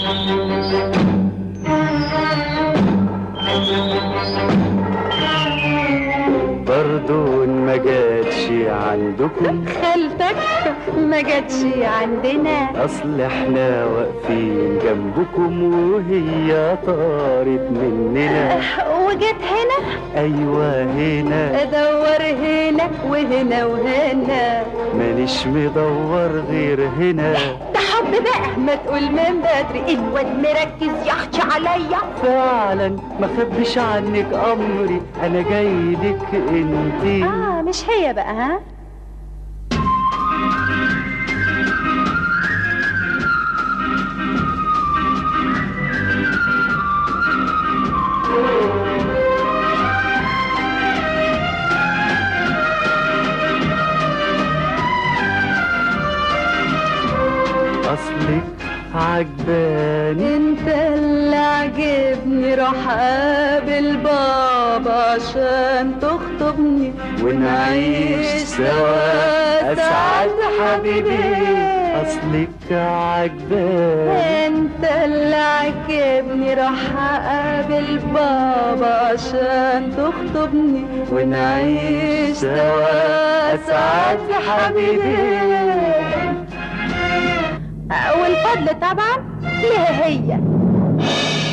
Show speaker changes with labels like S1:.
S1: برضو ما جاتش عندكم
S2: خالتك ما جاتش عندنا
S1: اصل احنا واقفين جنبكم وهي طارت مننا
S2: وجيت هنا
S1: ايوه هنا
S2: ادور هنا وهنا وهنا
S1: مانيش مدور غير هنا
S2: ده حب بقى ما تقول من بدري الواد مركز يخشى عليا
S1: فعلا ما خبش عنك امري انا جاي لك انتي
S2: اه مش هي بقى ها
S1: اصلك عجباني
S2: انت اللي عجبني روح قابل بابا عشان تخطبني
S1: ونعيش سوا اسعد حبيبي اصلك عجباني
S2: انت اللي عجبني راح اقابل بابا عشان تخطبني
S1: ونعيش سوا اسعد حبيبي
S2: والفضل طبعا ليها هي